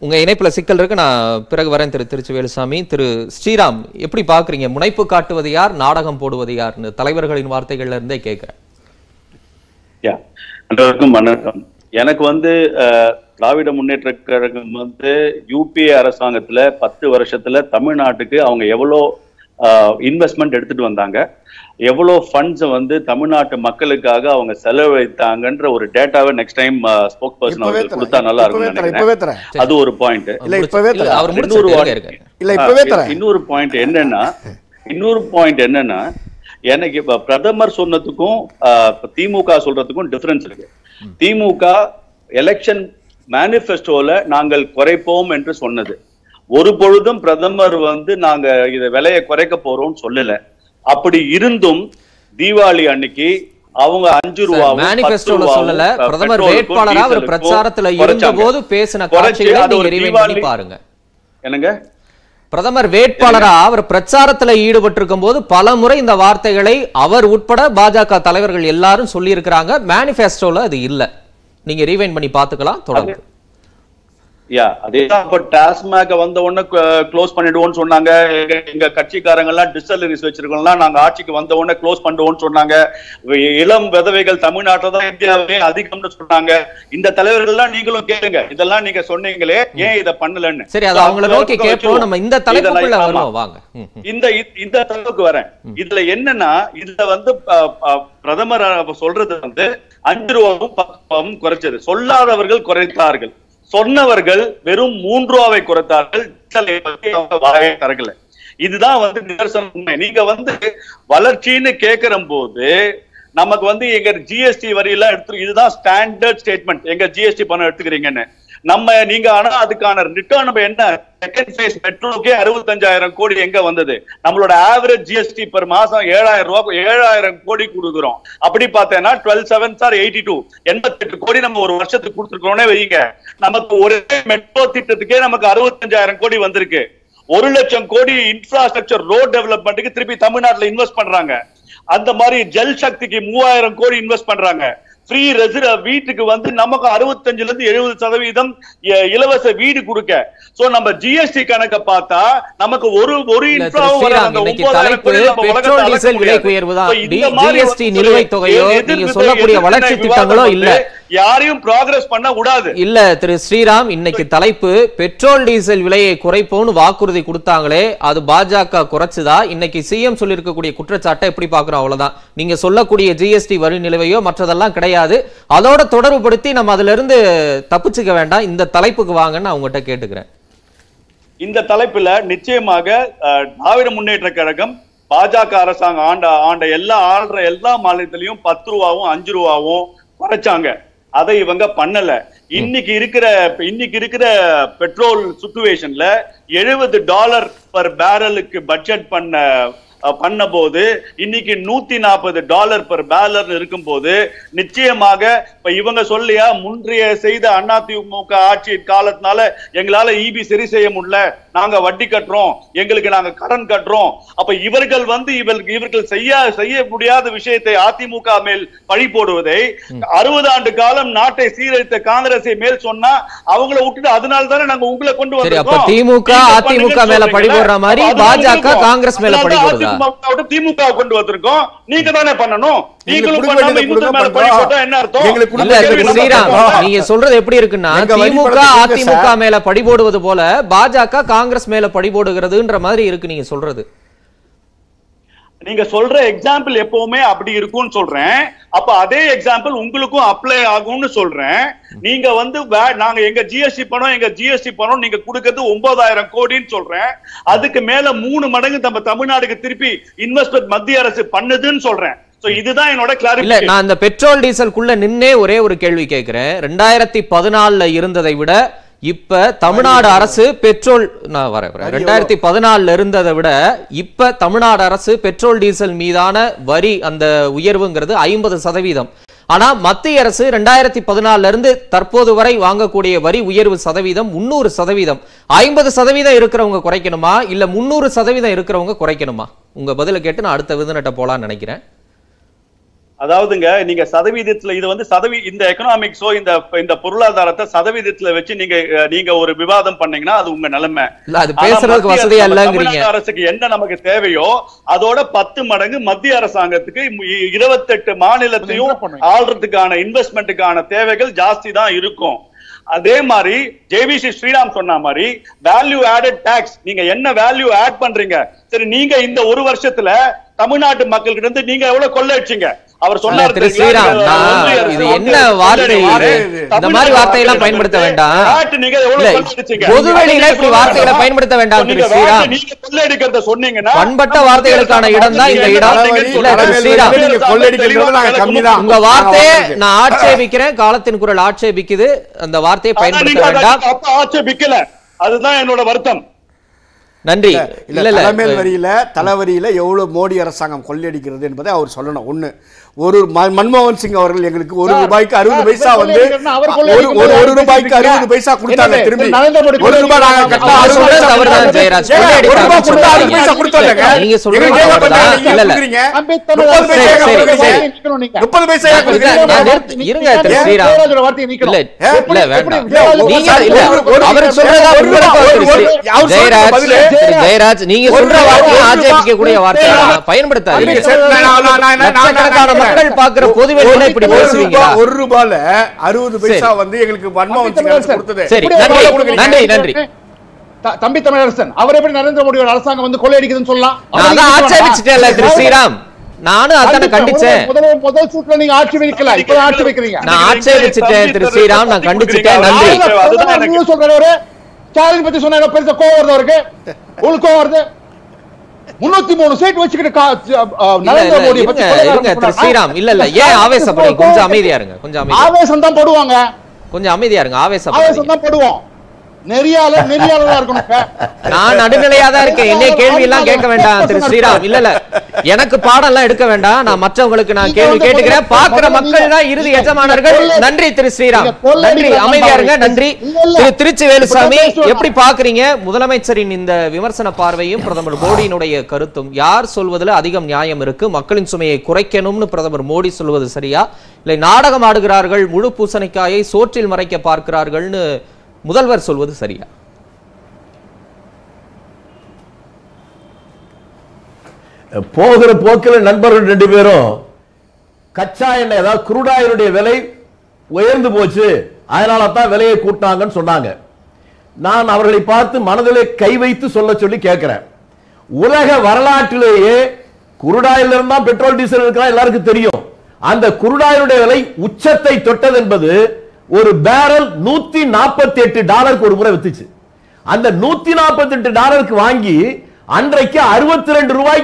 உங்க இணைப்புல சிக்கல் இருக்கு நான் பிறகு வரேன் திரு திருச்சி வேலுசாமி திரு ஸ்ரீராம் எப்படி பாக்குறீங்க முனைப்பு காட்டுவது யார் நாடகம் போடுவது யார்னு தலைவர்களின் வார்த்தைகள்ல இருந்தே கேட்கிறேன் யா அனைவருக்கும் வணக்கம் எனக்கு வந்து அஹ், திராவிட முன்னேற்ற கழகம் வந்து யூபிஏ அரசாங்கத்துல பத்து வருஷத்துல தமிழ்நாட்டுக்கு அவங்க எவ்வளோ இன்வெஸ்ட்மெண்ட் எடுத்துட்டு வந்தாங்க எவ்வளோ ஃபண்ட்ஸ் வந்து தமிழ்நாட்டு மக்களுக்காக அவங்க செலவழித்தாங்கன்ற ஒரு டேட்டாவை நெக்ஸ்ட் டைம் ஸ்போக் பர்சன் இப்பவே அவங்களுக்கு கொடுத்தா தரேன் நல்லா இப்பவே இருக்கும்னு தரேன் நினைக்கிறேன் இப்பவே தரேன் அது ஒரு பாயிண்ட் இல்ல, இப்பவே இல்ல, தரேன். அவர் இன்னொரு முடிச்சிருக்காரு வாட்டி- இருக்காரு இல்ல இப்பவே ஆ, தரேன் இன்னொரு பாயிண்ட் என்னன்னா இன்னொரு பாயிண்ட் என்னன்னா எனக்கு இப்ப பிரதமர் சொன்னதுக்கும் ஆ, இப்ப திமுக சொல்றதுக்கும் டிஃபரன்ஸ் இருக்கு திமுக எலெக்ஷன் மேனிஃபெஸ்டோல நாங்கள் குறைப்போம் என்று சொன்னது ஒரு பொழுதும் பிரதமர் வந்து நாங்க இத விலையை குறைக்க போறோம் சொல்லல அப்படி இருந்தும் தீபாவளி அன்னைக்கு அவங்க அஞ்சு ரூபா மேனிபெஸ்டோல சொல்லல பிரதமர் வேட்பாளரா அவர் பிரச்சாரத்துல இருந்தபோது பேசின குறைச்சு காட்சிகளை அது நீங்க ஒரு rewind பண்ணி தீபாவளி- பாருங்க என்னங்க பிரதமர் வேட்பாளரா அவர் பிரச்சாரத்துல ஈடுபட்டிருக்கும் போது பல முறை இந்த வார்த்தைகளை அவர் உட்பட பாஜக தலைவர்கள் எல்லாரும் சொல்லி இருக்கிறாங்க மேனிபெஸ்டோல அது இல்ல நீங்க ரீவைண்ட் பண்ணி பாத்துக்கலாம் தொடர்ந்து யா அதேதான் இப்ப டாஸ்மாக வந்த உடனே க்ளோஸ் பண்ணிடுவோம்னு சொன்னாங்க எங்க எங்க கட்சிக்காரங்க எல்லாம் டிஸ்டலரிஸ் வச்சிருக்கோம்லாம் நாங்க ஆட்சிக்கு வந்த உடனே க்ளோஸ் பண்ணுவோம்னு சொன்னாங்க வி- இளம் விதவைகள் தமிழ்நாட்டில் தான் இந்தியாவிலே அதிகம்னு சொன்னாங்க இந்த தலைவர்கள் எல்லாம் நீங்களும் கேளுங்க இதெல்லாம் நீங்க சொன்னீங்களே ஏன் இதை பண்ணலன்னு சரி அது So, அவங்கள அந்த நோக்கி பக்கம் கேட்போம் வச்சிருவோம். நம்ம இந்த இதெல்லாம் தலைப்புக்குள்ள ஆமா. வருவோம் வாங்க ம், ம். இந்த இ- இந்த தலைப்புக்கு வரேன் இதுல என்னன்னா இதுல வந்து அஹ், அஹ், பிரதமர் அஹ், சொல்றது வந்து அஞ்சு ரூபாவும் பத்து ரூபாவும் குறைச்சது சொல்லாதவர்கள் குறைத்தார்கள் சொன்னவர்கள் வெறும் மூன்று ரூபாவை குறைத்தார்கள் டீசலை பத்தி அவங்க வாயை திறக்கல இதுதான் வந்து நிதர்சனம் உண்மை நீங்க வந்து வளர்ச்சின்னு கேட்கிற போது நமக்கு வந்து எங்க ஜிஎஸ்டி வரியெல்லாம் எடுத்து இதுதான் ஸ்டாண்டர்ட் ஸ்டேட்மெண்ட் எங்க ஜிஎஸ்டி பணம் எடுத்துக்கிறீங்கன்னு நம்ம நீங்க ஆனா அதுக்கான ரிட்டர்ன் நம்ம என்ன செகண்ட் ஃபேஸ் மெட்ரோக்கே அறுபத்தஞ்சாயிரம் கோடி எங்க வந்தது நம்மளோட ஆவரேஜ் ஜிஎஸ்டி per மாசம் ஏழாயிரம் ரூபாய் ஏழாயிரம் கோடி கொடுக்குறோம் அப்படி பார்த்தேன்னா twelve seven sir eighty two எண்பத்தெட்டு கோடி நம்ம ஒரு வருஷத்துக்கு கொடுத்துருக்கோம்னே வைங்க நமக்கு ஒரே மெட்ரோ திட்டத்துக்கே நமக்கு அறுபத்தஞ்சாயிரம் கோடி வந்திருக்கு ஒரு லட்சம் கோடி இன்ஃப்ராஸ்ட்ரக்சர் ரோட் டெவலப்மெண்ட்டுக்கு திருப்பி தமிழ்நாட்டுல இன்வெஸ்ட் பண்றாங்க அந்த மாதிரி ஜல் சக்திக்கு மூவாயிரம் கோடி இன்வெஸ்ட் பண்றாங்க ஃப்ரீ ரெசிட வீட்டுக்கு வந்து நமக்கு அறுபத்தஞ்சுல இருந்து எழுபது சதவீதம் இ- இலவச வீடு கொடுக்க சோ நம்ம ஜிஎஸ்டி கணக்க பார்த்தா நமக்கு ஒரு ஒரு இல்ல, திரு இன்ஃப்ராவும் வராது. ஸ்ரீராம், அந்த இன்னைக்கு 9000 தலைப்பு கோடி நம்ம உலகத்தை பெட்ரோல் அளக்க டீசல் விலை முடியாது. உயர்வு தான் So, இந்த மாதிரி ஜிஎஸ்டி வந்து நிலுவைத் தொகையோ எதிர்ப்பு நீங்க விதை- சொல்லக்கூடிய எதிர்ப்பு வளர்ச்சி விதை திட்டங்களோ விவாதம் இல்ல வந்து யாரையும் ப்ராக்ரஸ் பண்ண கூடாது இல்ல திரு ஸ்ரீராம் இன்னைக்கு தலைப்பு பெட்ரோல் டீசல் விலையை குறைப்போம்னு வாக்குறுதி கொடுத்தாங்களே அது பாஜக குறைச்சுதா இன்னைக்கு சிஎம் சொல்லியிருக்கக்கூடிய குற்றச்சாட்டை எப்படி பாக்குறோம் அவ்வளவுதான் நீங்க சொல்லக்கூடிய ஜிஎஸ்டி வரி நிலுவையோ மற்றதெல்லாம் கிடையாது அதோட தொடர்புபடுத்தி நம்ம அதுல இருந்து தப்பிச்சுக்க வேண்டாம் இந்த தலைப்புக்கு வாங்கன்னு நான் உங்ககிட்ட கேட்டுக்கிறேன் இந்த தலைப்புல நிச்சயமாக அஹ், திராவிட முன்னேற்ற கழகம் பாஜக அரசாங்கம் ஆண்ட ஆண்ட எல்லா ஆள்ற எல்லா மாநிலத்திலையும் பத்து ரூபாவும் அஞ்சு ரூபாவும் குறைச்சாங்க அதை இவங்க பண்ணல இன்னைக்கு இருக்கிற இன்னைக்கு இருக்கிற பெட்ரோல் சுச்சுவேஷன்ல எழுபது டாலர் பர் பேரலுக்கு பட்ஜெட் பண்ண அஹ், பண்ண போது இன்னைக்கு நூத்தி நாற்பது டாலர் பர் பேலர் இருக்கும் போது நிச்சயமாக இப்ப இவங்க சொல்லியா முன்றைய செய்த அதிமுக ஆட்சி காலத்தினால எங்களால ஈபி சரி செய்ய முடியல நாங்க வட்டி கட்டுறோம் எங்களுக்கு நாங்க கடன் கட்டுறோம் அப்ப இவர்கள் வந்து இவர்கள் இவர்கள் செய்ய செய்ய முடியாத விஷயத்தை அதிமுக மேல் பழி போடுவதை அறுபது ஆண்டு காலம் நாட்டை சீரழித்த காங்கிரஸை மேல் சொன்னா அவங்கள விட்டுட்டு அதனால தானே நாங்க உங்களை கொண்டு சரி அப்ப வந்திருக்கோம். திமுக நீங்க அதிமுக பண்ணுங்கன்னு மேல பழி சொல்றீங்களே. போடுற மாதிரி அப்ப அது பாஜக உங்களுக்கு காங்கிரஸ் மேல பழி அதனால போடுதா அதிமுக விட்டு திமுக கொண்டு வந்திருக்கோம் நீங்க தானே பண்ணணும் எங்களுக்கு நீங்களும் கொடுக்க பண்ணாம வேண்டியதை இன்னொருத்தர் மேல கொடுக்க பழி பண்றோம். போட்டா என்ன அர்த்தம் எங்களுக்கு இல்ல கொடுக்க திரு வேண்டியதை ஸ்ரீராம் கொடுக்க நீங்க சொல்றது எப்படி இருக்குன்னா எங்க வரி திமுக பணத்தை கொடுங்க அதிமுக சார். மேல பழி போடுவது போல பாஜக காங்கிரஸ் மேல பழி போடுகிறதுன்ற மாதிரி இருக்கு நீங்க சொல்றது நீங்க சொல்ற எக்ஸாம்பிள் எப்பவுமே அப்படி இருக்கும்னு சொல்றேன் அப்ப அதே எக்ஸாம்பிள் உங்களுக்கும் அப்ளை ஆகும்னு சொல்றேன் நீங்க வந்து வே- நாங்க எங்க ஜிஎஸ்டி பணம் எங்க ஜிஎஸ்டி பணம் நீங்க கொடுக்கறது ஒன்பதாயிரம் கோடின்னு சொல்றேன் அதுக்கு மேல மூணு மடங்கு நம்ம தமிழ்நாடுக்கு திருப்பி இன்வெஸ்ட்மெண்ட் மத்திய அரசு பண்ணுதுன்னு சொல்றேன் சோ இதுதான் என்னோட இல்ல கிளாரிபிகேஷன் நான் இந்த பெட்ரோல் டீசலுக்குள்ள நின்னே ஒரே ஒரு கேள்வி கேட்கிறேன் ரெண்டாயிரத்தி பதினாலுல இருந்ததை விட இப்ப தமிழ்நாடு அரசு பெட்ரோல் நான் வரேன் வரேன். வரி ரெண்டாயிரத்தி பதினாலுல இருந்ததை விட இப்ப தமிழ்நாடு அரசு பெட்ரோல் டீசல் மீதான வரி அந்த உயர்வுங்கிறது ஐம்பது சதவீதம் ஆனா மத்திய அரசு ரெண்டாயிரத்தி பதினாலுல இருந்து தற்போது வரை வாங்கக்கூடிய வரி உயர்வு சதவீதம் முன்னூறு சதவீதம் ஐம்பது சதவீதம் இருக்கிறவங்க குறைக்கணுமா இல்ல முன்னூறு சதவீதம் இருக்கிறவங்க குறைக்கணுமா உங்க பதில கேட்டு நான் அடுத்த விதனட்ட போலான்னு நினைக்கிறேன் அதாவதுங்க நீங்க சதவீதத்துல இது வந்து சதவீ இந்த எக்கனாமிக்ஸோ இந்த இந்த பொருளாதாரத்தை சதவீதத்துல வச்சு நீங்க அஹ், நீங்க ஒரு விவாதம் பண்ணீங்கன்னா அது உங்க நிலைமை இல்ல அது ஆனா பேசுறதுக்கு மத்திய வசதியா அரசு- இல்லங்கிறீங்க தமிழக அரசுக்கு என்ன நமக்கு தேவையோ அதோட பத்து மடங்கு மத்திய அரசாங்கத்துக்கு இ- இருபத்தெட்டு மாநிலத்தையும் ஆள்றதுக்கான இன்வெஸ்ட்மெண்ட்டுக்கான தேவைகள் ஜாஸ்தி தான் இருக்கும் அதே மாதிரி ஜேவிசி ஸ்ரீராம் சொன்ன மாதிரி வேல்யூ ஆடட் டாக்ஸ் நீங்க என்ன வேல்யூ ஆட் பண்றீங்க சரி நீங்க இந்த ஒரு வருஷத்துல தமிழ்நாட்டு மக்கள்கிட்ட இருந்து நீங்க எவ்வளவு கொள்ளடிச்சீங்க அவர் இல்ல, சொன்னார் திரு தெரியுங்களா? ஸ்ரீராம் இந்த நான் ஒன்றிய அரசு இது வந்து என்ன வார்த்தை கொள்ளடி- இது? இந்த தமிழ்நாட்டு மாதிரி வார்த்தையெல்லாம் மக்கள்கிட்ட பயன்படுத்த இருந்து வேண்டாம் VAT நீங்க எவ்வளவு இல்ல, கொள்ளடிச்சீங்க? பொதுவெளியில இப்படி வார்த்தைகளை பயன்படுத்த வேண்டாம் திரு நீங்க ஸ்ரீராம். VAT நீங்க கொள்ளையடிக்கிறத சொன்னீங்கன்னா பண்பட்ட வார்த்தைகளுக்கான இடம் தான் இந்த இடம். இல்ல, திரு ஸ்ரீராம். நீங்க கொள்ளையடிக்கிறது நாங்க கம்மிதான். உங்க வார்த்தையை ஆமா. நான் ஆட்சேபிக்கிறேன் காலத்தின் குரல் ஆட்சேபிக்குது அந்த வார்த்தையை ஆனா பயன்படுத்த நீங்க அதை வேண்டாம் அப்ப ஆட்சேபிக்கல அதுதான் என்னோட வருத்தம் நன்றி இல்ல இல்ல இல்ல தலைமையில் வரியில தலைவரியில எவ்வளவு மோடி அரசாங்கம் கொள்ளையடிக்கிறது என்பதை அவர் சொல்லணும் ஒண்ணு ஒரு ம- மன்மோகன் சிங் அவர்கள் எங்களுக்கு ஒரு சார், ரூபாய்க்கு அறுபது சார், பைசா வந்து கொள்ளையடிக்கிறதுனா அவர் ஒரு கொள்ளையடிக்கும் ஒரு போது ஒரு யார் ரூபாய்க்கு பேசிட்டு அறுபது பைசா கொடுத்தாங்க என்னது? திரும்பி நரேந்திர மோடி ஒரு ரூபாய் நாங்க கட்டினா அவர் அறுபது சொல்றது பைசா தவறுதான் கொடுத்தாங்க. ஜெயராஜ். ஏங்க, ஒரு ரூபாய் கொள்ளையடித்தாங்க கொடுத்தா அறுபது சொல்றீங்க. பைசா கொடுத்தோம்லங்க. நீங்க சொல்றது எங்களுக்கு ஏங்க தவறுதான். பண்றீங்க? இல்ல, இல்ல. கொடுக்குறீங்க? அம்பேத்கர் முப்பது பைசா சரி, ஏங்க சரி, கொடுக்குறீங்க? சரி. நிக்கணும் நீங்க. முப்பது பைசா ஏன் இல்ல, கொடுக்குறீங்க? நான் நிறுத்து- இருங்க திரு ஸ்ரீராம் விஜயராஜோட வார்த்தையை இல்ல நீக்கணும். இல்ல எப்படி- வேண்டாம் எப்படி நீங்க விஜயராஜ் இல்ல ஒரு- ஒரு- அவர் சொல்றதா ஒரு ரூபா, உங்களுக்கு ஒரு- திரு ஒரு- அவர் சொல்ற ஜெயராஜ் பதிலு. திரு ஜெயராஜ் நீங்க ஒரு சொல்ற ரூபா, வார்த்தையை ஒரு ரூபா. ஆட்சேபிக்க கூடிய வார்த்தையை இல்ல, பயன்படுத்தாதீங்க இல்ல, சார், நான் நான் நான் நான் நான் லட்சக்கணக்கான நான் மக்கள் பாக்குற பொதுவெளியில இப்படி ஒரு பேசுவீங்களா ரூபாய் ஒரு ரூபால அறுபது பைசா சரி. வந்து எங்களுக்கு மன்மோகன் சிங் அரசு கொடுத்தது சரி, எப்படி நன்றி, அவர் கொடுக்குறீங்க? நன்றி, நன்றி. த- தம்பி தமிழரசன் அவர் எப்படி நரேந்திர மோடியோட அரசாங்கம் வந்து கொள்ளையடிக்குதுன்னு சொல்லலாம் நான் அவர் தான் நீங்க ஆட்சேபிச்சிட்டேன்ல திரு சொல்லலாம். ஸ்ரீராம் நானும் அதான கண்டிப்பா, கண்டிச்சேன் முதல் முதல் சூட்ல நீங்க ஆட்சி வைக்கல இப்ப ஆட்சி வைக்கிறீங்க நான் ஆட்சேபிச்சிட்டேன் திரு ஸ்ரீராம் நான் கண்டிச்சிட்டேன் நன்றி அதுதான் அதுதான் எனக்கு- நீங்க சொல்றவரு ஸ்டாலின் பத்தி சொன்ன பெருசா கோவம் வருது அவருக்கு உங்களுக்கு கோவம் வருது முன்னூத்தி மூணு சீட் வச்சுக்கிட்டு கா- அஹ், இல்ல, நரேந்திர இல்ல, மோடி இருங்க இருங்க திரு ஸ்ரீராம் இல்ல இல்ல ஏன் ஆவேசப்படுறீங்க கொஞ்சம் அமைதியா இருங்க கொஞ்சம் அமைதியா ஆவேசம் தான் படுவாங்க கொஞ்சம் அமைதியா இருங்க ஆவேசப்படுறீங்க ஆவேசம் தான் படுவோம் நெறியால நெறியாளரா இருக்கணும் இப்ப. நான் நடுநிலையா தான் இருக்கேன் என்னைய கேள்வி எல்லாம் கேட்க வேண்டாம் திரு ஸ்ரீராம் இல்ல இல்ல எனக்கு பாடம் எல்லாம் எடுக்க வேண்டாம் நான் மற்றவங்களுக்கு நான் கேள்வி கேட்டுக்கிறேன் பாக்குற மக்கள் தான் இறுதி எஜமானர்கள் நன்றி திரு ஸ்ரீராம் நன்றி அமைதியா இருங்க நன்றி திரு திருச்சி வேலுசாமி எப்படி பாக்குறீங்க முதலமைச்சரின் இந்த விமர்சன பார்வையும் பிரதமர் மோடியினுடைய கருத்தும் யார் சொல்வதில் அதிகம் நியாயம் இருக்கு மக்களின் சுமையை குறைக்கணும்னு பிரதமர் மோடி சொல்வது சரியா இல்லை நாடகம் ஆடுகிறார்கள் முழு பூசணிக்காயை சோற்றில் மறைக்க பார்க்கிறார்கள்னு முதல்வர் சொல்வது சரியா போகிற போக்கில் நண்பர்கள் ரெண்டு பேரும் கச்சா எண்ணெய் அதாவது குருடாயினுடைய விலை உயர்ந்து போச்சு அதனால தான் விலையை கூட்டினாங்கன்னு சொன்னாங்க நான் அவர்களை பார்த்து மனதிலே கை வைத்து சொல்ல சொல்லி கேட்கிறேன் உலக வரலாற்றிலேயே குருடாயில் இருந்தா பெட்ரோல் டீசல் இருக்கிறா எல்லாருக்கும் தெரியும் அந்த குருடாயினுடைய விலை உச்சத்தை தொட்டது என்பது ஒரு பேரல் நூத்தி நாற்பத்தி எட்டு டாலருக்கு ஒரு முறை வித்துச்சு அந்த நூத்தி நாற்பத்தி எட்டு டாலருக்கு வாங்கி அன்றைக்கு அறுபத்தி ரெண்டு ரூபாய்